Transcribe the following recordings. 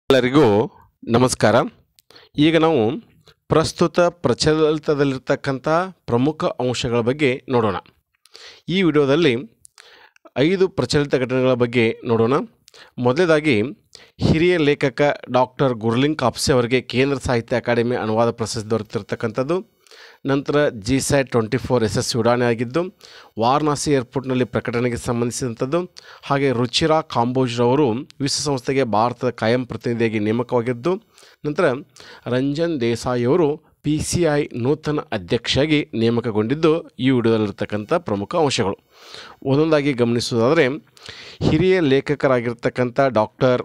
ಎಲ್ಲರಿಗೂ ನಮಸ್ಕಾರ ಈಗ ನಾವು ಪ್ರಸ್ತುತ ಪ್ರಚಲಿತದಲ್ಲಿರ್ತಕ್ಕಂಥ ಪ್ರಮುಖ ಅಂಶಗಳ ಬಗ್ಗೆ ನೋಡೋಣ ಈ ವಿಡಿಯೋದಲ್ಲಿ ಐದು ಪ್ರಚಲಿತ ಘಟನೆಗಳ ಬಗ್ಗೆ ನೋಡೋಣ ಮೊದಲೇದಾಗಿ ಹಿರಿಯ ಲೇಖಕ ಡಾಕ್ಟರ್ ಗುರ್ಲಿಂಗ್ ಕಾಪ್ಸೆ ಅವರಿಗೆ ಕೇಂದ್ರ ಸಾಹಿತ್ಯ ಅಕಾಡೆಮಿ ಅನುವಾದ ಪ್ರಶಸ್ತಿ ದೊರೆತಿರ್ತಕ್ಕಂಥದ್ದು ನಂತರ ಜಿ ಸ್ಯಾಟ್ ಟ್ವೆಂಟಿ ಫೋರ್ ಯಶಸ್ವಿ ಉಡಾಣೆ ಆಗಿದ್ದು ವಾರಣಾಸಿ ಏರ್ಪೋರ್ಟ್ನಲ್ಲಿ ಪ್ರಕಟಣೆಗೆ ಸಂಬಂಧಿಸಿದಂಥದ್ದು ಹಾಗೆ ರುಚಿರಾ ಕಾಂಬೋಜ್ರವರು ವಿಶ್ವಸಂಸ್ಥೆಗೆ ಭಾರತದ ಕಾಯಂ ಪ್ರತಿನಿಧಿಯಾಗಿ ನೇಮಕವಾಗಿದ್ದು ನಂತರ ರಂಜನ್ ದೇಸಾಯಿ ಅವರು ಪಿ ಸಿ ಐ ನೂತನ ಅಧ್ಯಕ್ಷರಾಗಿ ನೇಮಕಗೊಂಡಿದ್ದು ಈ ವಿಡಿಯೋದಲ್ಲಿರ್ತಕ್ಕಂಥ ಪ್ರಮುಖ ಅಂಶಗಳು ಒಂದೊಂದಾಗಿ ಗಮನಿಸುವುದಾದರೆ ಹಿರಿಯ ಲೇಖಕರಾಗಿರ್ತಕ್ಕಂಥ ಡಾಕ್ಟರ್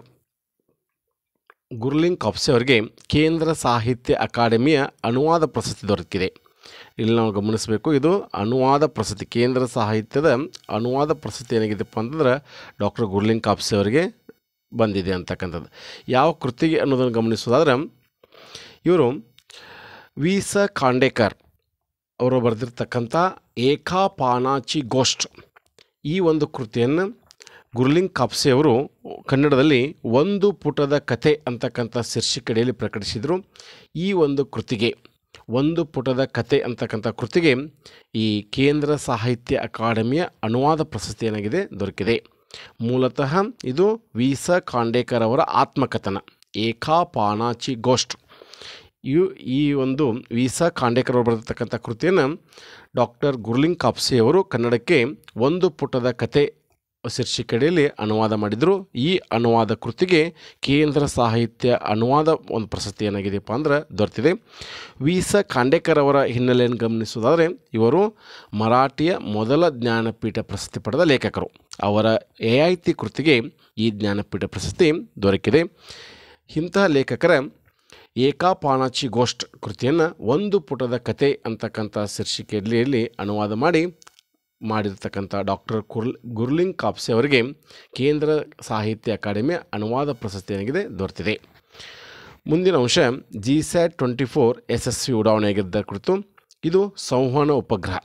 ಗುರ್ಲಿಂಗ್ ಕಾಪ್ಸೆ ಅವರಿಗೆ ಕೇಂದ್ರ ಸಾಹಿತ್ಯ ಅಕಾಡೆಮಿಯ ಅನುವಾದ ಪ್ರಶಸ್ತಿ ದೊರಕಿದೆ ಇಲ್ಲಿ ನಾವು ಗಮನಿಸಬೇಕು ಇದು ಅನುವಾದ ಪ್ರಶಸ್ತಿ ಕೇಂದ್ರ ಸಾಹಿತ್ಯದ ಅನುವಾದ ಪ್ರಶಸ್ತಿ ಏನಾಗಿದೆಪ್ಪ ಅಂತಂದ್ರೆ ಡಾಕ್ಟರ್ ಗುರ್ಲಿಂಗ್ ಕಾಪ್ಸೆ ಅವರಿಗೆ ಬಂದಿದೆ ಅಂತಕ್ಕಂಥದ್ದು ಯಾವ ಕೃತಿಗೆ ಅನ್ನೋದನ್ನು ಗಮನಿಸೋದಾದ್ರೆ ಇವರು ವಿ ಸ ಖಾಂಡೇಕರ್ ಅವರು ಬರೆದಿರ್ತಕ್ಕಂಥ ಏಕಾಪಾನಾಚಿ ಗೋಷ್ಠ್ ಈ ಒಂದು ಕೃತಿಯನ್ನು ಗುರ್ಲಿಂಗ್ ಕಾಪ್ಸೆ ಅವರು ಕನ್ನಡದಲ್ಲಿ ಒಂದು ಪುಟದ ಕತೆ ಅಂತಕ್ಕಂಥ ಶೀರ್ಷಿಕೆಡೆಯಲ್ಲಿ ಪ್ರಕಟಿಸಿದರು ಈ ಒಂದು ಕೃತಿಗೆ ಒಂದು ಪುಟದ ಕತೆ ಅಂತಕ್ಕಂಥ ಕೃತಿಗೆ ಈ ಕೇಂದ್ರ ಸಾಹಿತ್ಯ ಅಕಾಡೆಮಿಯ ಅನುವಾದ ಪ್ರಶಸ್ತಿ ಏನಾಗಿದೆ ದೊರಕಿದೆ ಮೂಲತಃ ಇದು ವಿ ಸ ಖಾಂಡೇಕರ್ ಅವರ ಆತ್ಮಕಥನ ಏಕಾಪಾನಾಚಿ ಗೋಷ್ಠ್ ಇವು ಈ ಒಂದು ವಿ ಸ ಖಾಂಡೇಕರ್ ಅವರು ಬರೆದಿರ್ತಕ್ಕಂಥ ಕೃತಿಯನ್ನು ಡಾಕ್ಟರ್ ಗುರ್ಲಿಂಗ್ ಕಾಪ್ಸೆ ಅವರು ಕನ್ನಡಕ್ಕೆ ಒಂದು ಪುಟದ ಕತೆ ಶೀರ್ಷಿಕೆಡೆಯಲ್ಲಿ ಅನುವಾದ ಮಾಡಿದರು ಈ ಅನುವಾದ ಕೃತಿಗೆ ಕೇಂದ್ರ ಸಾಹಿತ್ಯ ಅನುವಾದ ಒಂದು ಪ್ರಶಸ್ತಿ ಏನಾಗಿದೆಯಪ್ಪ ಅಂದ್ರೆ ದೊರೆತಿದೆ ವಿ ಸ ಖಾಂಡೇಕರ್ ಅವರ ಹಿನ್ನೆಲೆಯನ್ನು ಗಮನಿಸುವುದಾದರೆ ಇವರು ಮರಾಠಿಯ ಮೊದಲ ಜ್ಞಾನಪೀಠ ಪ್ರಶಸ್ತಿ ಪಡೆದ ಲೇಖಕರು ಅವರ ಎ ಐ ತಿ ಕೃತಿಗೆ ಈ ಜ್ಞಾನಪೀಠ ಪ್ರಶಸ್ತಿ ದೊರಕಿದೆ ಇಂತಹ ಲೇಖಕರ ಏಕಾಪಾನಾಚಿ ಗೋಷ್ಠ್ ಕೃತಿಯನ್ನು ಒಂದು ಪುಟದ ಕತೆ ಅಂತಕ್ಕಂಥ ಶೀರ್ಷಿಕೆಯಲ್ಲಿ ಅನುವಾದ ಮಾಡಿ ಮಾಡಿರ್ತಕ್ಕಂಥ ಡಾಕ್ಟರ್ ಕುರ್ಲ್ ಗುರ್ಲಿಂಗ್ ಕಾಪ್ಸೆ ಅವರಿಗೆ ಕೇಂದ್ರ ಸಾಹಿತ್ಯ ಅಕಾಡೆಮಿಯ ಅನುವಾದ ಪ್ರಶಸ್ತಿ ಏನಾಗಿದೆ ದೊರೆತಿದೆ ಮುಂದಿನ ಅಂಶ ಜಿ ಸ್ಯಾಟ್ ಟ್ವೆಂಟಿ ಫೋರ್ ಯಶಸ್ವಿ ಉಡಾವಣೆಯಾಗಿದ್ದ ಕುರಿತು ಇದು ಸಂವಹನ ಉಪಗ್ರಹ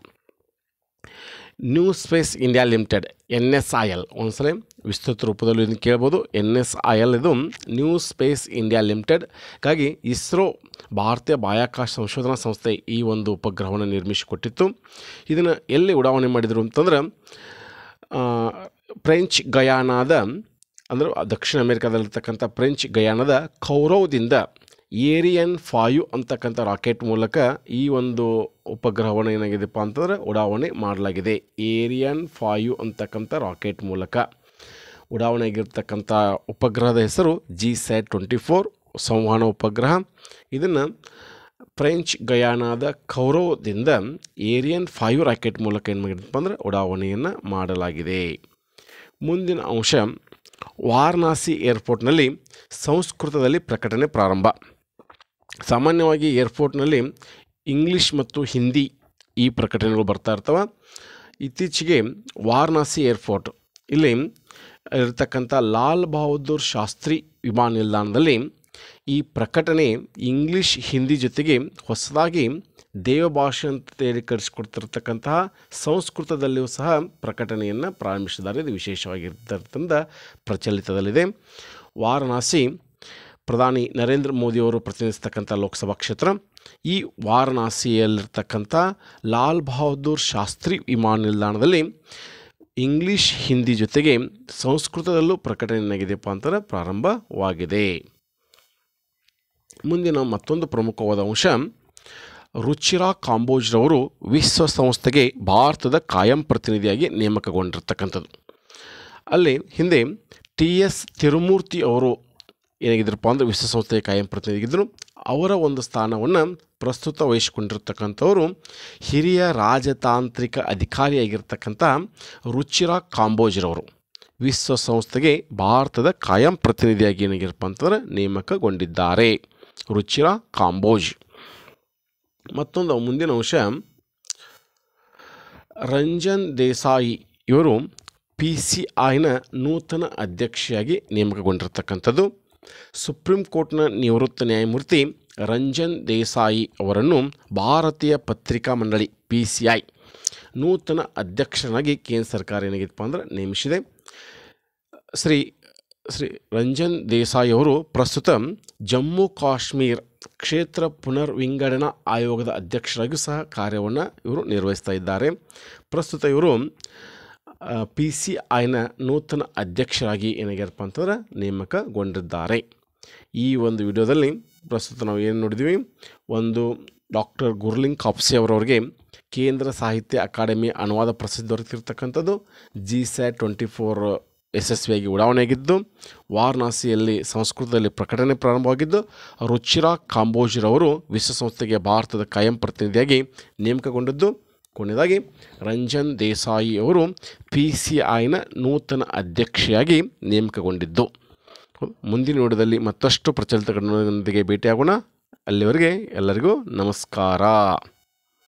new space India limited N S I L ಒಂದ್ಸಲ ವಿಸ್ತೃತ ರೂಪದಲ್ಲಿ ಇದನ್ನು ಕೇಳ್ಬೋದು ಎನ್ ಎಸ್ ಐ ಎಲ್ ಇದು ನ್ಯೂ ಸ್ಪೇಸ್ ಇಂಡಿಯಾ ಲಿಮಿಟೆಡ್ ಹಾಗಾಗಿ ಇಸ್ರೋ ಭಾರತೀಯ ಬಾಹ್ಯಾಕಾಶ ಸಂಶೋಧನಾ ಸಂಸ್ಥೆ ಈ ಒಂದು ಉಪಗ್ರಹವನ್ನು ನಿರ್ಮಿಸಿಕೊಟ್ಟಿತ್ತು ಇದನ್ನು ಎಲ್ಲಿ ಉಡಾವಣೆ ಮಾಡಿದರು ಅಂತಂದ್ರೆ ಆ, ಫ್ರೆಂಚ್ ಗಯಾನಾದ ಅಂದರೆ ದಕ್ಷಿಣ ಅಮೆರಿಕಾದಲ್ಲಿರ್ತಕ್ಕಂಥ ಫ್ರೆಂಚ್ ಗಯಾನದ ಕೌರವದಿಂದ ಏರಿಯನ್ ಫಾಯು ಅಂತಕ್ಕಂಥ ರಾಕೆಟ್ ಮೂಲಕ ಈ ಒಂದು ಉಪಗ್ರಹವನ್ನು ಏನಾಗಿದೆಪ್ಪ ಅಂತಂದ್ರೆ ಉಡಾವಣೆ ಮಾಡಲಾಗಿದೆ ಏರಿಯನ್ ಫಾಯು ಅಂತಕ್ಕಂಥ ರಾಕೆಟ್ ಮೂಲಕ ಉಡಾವಣೆ ಆಗಿರ್ತಕ್ಕಂಥ ಉಪಗ್ರಹದ ಹೆಸರು ಜಿ ಸ್ಯಾಟ್ ಟ್ವೆಂಟಿ ಫೋರ್ ಸಂವಹನ ಉಪಗ್ರಹ ಇದನ್ನು ಫ್ರೆಂಚ್ ಗಯಾನಾದ ಕೌರವದಿಂದ ಏರಿಯನ್ ಫೈವ್ ರಾಕೆಟ್ ಮೂಲಕ ಏನು ಮಾಡಿದಪ್ಪ ಅಂದ್ರೆ ಉಡಾವಣೆಯನ್ನು ಮಾಡಲಾಗಿದೆ ಮುಂದಿನ ಅಂಶ ವಾರಣಾಸಿ ಏರ್ಪೋರ್ಟ್ನಲ್ಲಿ ಸಂಸ್ಕೃತದಲ್ಲಿ ಪ್ರಕಟಣೆ ಪ್ರಾರಂಭ ಸಾಮಾನ್ಯವಾಗಿ ಏರ್ಪೋರ್ಟ್ನಲ್ಲಿ ಇಂಗ್ಲೀಷ್ ಮತ್ತು ಹಿಂದಿ ಈ ಪ್ರಕಟಣೆಗಳು ಬರ್ತಾ ಇರ್ತವೆ ಇತ್ತೀಚೆಗೆ ವಾರಣಾಸಿ ಏರ್ಪೋರ್ಟ್ ಇಲ್ಲಿ ಇರತಕ್ಕಂಥ ಲಾಲ್ ಬಹದ್ದೂರ್ ಶಾಸ್ತ್ರಿ ವಿಮಾನ ನಿಲ್ದಾಣದಲ್ಲಿ ಈ ಪ್ರಕಟಣೆ ಇಂಗ್ಲೀಷ್ ಹಿಂದಿ ಜೊತೆಗೆ ಹೊಸದಾಗಿ ದೇವಭಾಷೆ ಅಂತ ತೇಲಿಕರಿಸಿಕೊಡ್ತಿರ್ತಕ್ಕಂತಹ ಸಂಸ್ಕೃತದಲ್ಲಿಯೂ ಸಹ ಪ್ರಕಟಣೆಯನ್ನು ಪ್ರಾರಂಭಿಸಿದ್ದಾರೆ ಇದು ವಿಶೇಷವಾಗಿರ್ತಕ್ಕಂಥ ಪ್ರಚಲಿತದಲ್ಲಿದೆ ವಾರಣಾಸಿ ಪ್ರಧಾನಿ ನರೇಂದ್ರ ಮೋದಿಯವರು ಪ್ರತಿನಿಧಿಸ್ತಕ್ಕಂಥ ಲೋಕಸಭಾ ಕ್ಷೇತ್ರ ಈ ವಾರಣಾಸಿಯಲ್ಲಿರ್ತಕ್ಕಂಥ ಲಾಲ್ ಬಹದ್ದೂರ್ ಶಾಸ್ತ್ರಿ ವಿಮಾನ ನಿಲ್ದಾಣದಲ್ಲಿ ಇಂಗ್ಲೀಷ್ ಹಿಂದಿ ಜೊತೆಗೆ ಸಂಸ್ಕೃತದಲ್ಲೂ ಪ್ರಕಟಣೆ ಏನಾಗಿದೆಯಪ್ಪ ಅಂತಂದ್ರೆ ಪ್ರಾರಂಭವಾಗಿದೆ ಮುಂದಿನ ಮತ್ತೊಂದು ಪ್ರಮುಖವಾದ ಅಂಶ ರುಚಿರಾ ಕಾಂಬೋಜ್ರವರು ವಿಶ್ವಸಂಸ್ಥೆಗೆ ಭಾರತದ ಕಾಯಂ ಪ್ರತಿನಿಧಿಯಾಗಿ ನೇಮಕಗೊಂಡಿರ್ತಕ್ಕಂಥದ್ದು ಅಲ್ಲಿ ಹಿಂದೆ ಟಿ ಎಸ್ ತಿರುಮೂರ್ತಿ ಅವರು ಏನಾಗಿದ್ರಪ್ಪ ಅಂದರೆ ವಿಶ್ವಸಂಸ್ಥೆಯ ಕಾಯಂ ಪ್ರತಿನಿಧಿಗಿದ್ದರು ಅವರ ಒಂದು ಸ್ಥಾನವನ್ನು ಪ್ರಸ್ತುತ ವಹಿಸಿಕೊಂಡಿರ್ತಕ್ಕಂಥವರು ಹಿರಿಯ ರಾಜತಾಂತ್ರಿಕ ಅಧಿಕಾರಿಯಾಗಿರ್ತಕ್ಕಂಥ ರುಚಿರಾ ಕಾಂಬೋಜ್ರವರು ವಿಶ್ವಸಂಸ್ಥೆಗೆ ಭಾರತದ ಕಾಯಂ ಪ್ರತಿನಿಧಿಯಾಗಿ ಏನಾಗಿರಪ್ಪ ಅಂತಂದ್ರೆ ನೇಮಕಗೊಂಡಿದ್ದಾರೆ ರುಚಿರಾ ಕಾಂಬೋಜ್ ಮತ್ತೊಂದು ಮುಂದಿನ ಅಂಶ ರಂಜನ್ ದೇಸಾಯಿ ಇವರು ಪಿ ಸಿ ಐನ ನೂತನ ಅಧ್ಯಕ್ಷೆಯಾಗಿ ನೇಮಕಗೊಂಡಿರ್ತಕ್ಕಂಥದ್ದು ಸುಪ್ರೀಂ ಕೋರ್ಟ್ನ ನಿವೃತ್ತ ನ್ಯಾಯಮೂರ್ತಿ ರಂಜನ್ ದೇಸಾಯಿ ಅವರನ್ನು ಭಾರತೀಯ ಪತ್ರಿಕಾ ಮಂಡಳಿ ಪಿ ಸಿ ಐ ನೂತನ ಅಧ್ಯಕ್ಷನಾಗಿ ಕೇಂದ್ರ ಸರ್ಕಾರ ಏನಾಗಿತ್ತಪ್ಪ ಅಂದ್ರೆ ನೇಮಿಸಿದೆ ಶ್ರೀ ಶ್ರೀ ರಂಜನ್ ದೇಸಾಯಿ ಅವರು ಪ್ರಸ್ತುತ ಜಮ್ಮು ಕಾಶ್ಮೀರ್ ಕ್ಷೇತ್ರ ಪುನರ್ವಿಂಗಡಣಾ ಆಯೋಗದ ಅಧ್ಯಕ್ಷರಾಗಿಯೂ ಸಹ ಕಾರ್ಯವನ್ನು ಇವರು ನಿರ್ವಹಿಸ್ತಾ ಇದ್ದಾರೆ ಪ್ರಸ್ತುತ ಇವರು ಪಿ ಸಿ ಐನ ನೂತನ ಅಧ್ಯಕ್ಷರಾಗಿ ಏನಾಗ್ಯಾರಪ್ಪ ಅಂತಂದ್ರೆ ನೇಮಕಗೊಂಡಿದ್ದಾರೆ ಈ ಒಂದು ವಿಡಿಯೋದಲ್ಲಿ ಪ್ರಸ್ತುತ ನಾವು ಏನು ನೋಡಿದ್ವಿ ಒಂದು ಡಾಕ್ಟರ್ ಗುರ್ಲಿಂಗ್ ಕಾಪ್ಸೆ ಅವರವರಿಗೆ ಕೇಂದ್ರ ಸಾಹಿತ್ಯ ಅಕಾಡೆಮಿ ಅನುವಾದ ಪ್ರಸಿದ್ಧಿ ದೊರೆತಿರ್ತಕ್ಕಂಥದ್ದು ಜಿ ಸ್ಯಾಟ್ ಟ್ವೆಂಟಿ ಫೋರ್ ಯಶಸ್ವಿಯಾಗಿ ಉಡಾವಣೆಯಾಗಿದ್ದು ವಾರಣಾಸಿಯಲ್ಲಿ ಸಂಸ್ಕೃತದಲ್ಲಿ ಪ್ರಕಟಣೆ ಪ್ರಾರಂಭವಾಗಿದ್ದು ರುಚಿರಾ ಕಾಂಬೋಜ್ರವರು ವಿಶ್ವಸಂಸ್ಥೆಗೆ ಭಾರತದ ಕಾಯಂ ಪ್ರತಿನಿಧಿಯಾಗಿ ನೇಮಕಗೊಂಡದ್ದು ಕೊನೆಯದಾಗಿ ರಂಜನ್ ದೇಸಾಯಿ ಅವರು ಪಿ ಸಿ ಐನ ನೂತನ ಅಧ್ಯಕ್ಷೆಯಾಗಿ ನೇಮಕಗೊಂಡಿದ್ದು ಮುಂದಿನ ವಿಡಿಯೋದಲ್ಲಿ ಮತ್ತಷ್ಟು ಪ್ರಚಲಿತ ಘಟನೆಗಳೊಂದಿಗೆ ಭೇಟಿಯಾಗೋಣ ಅಲ್ಲಿವರೆಗೆ ಎಲ್ಲರಿಗೂ ನಮಸ್ಕಾರ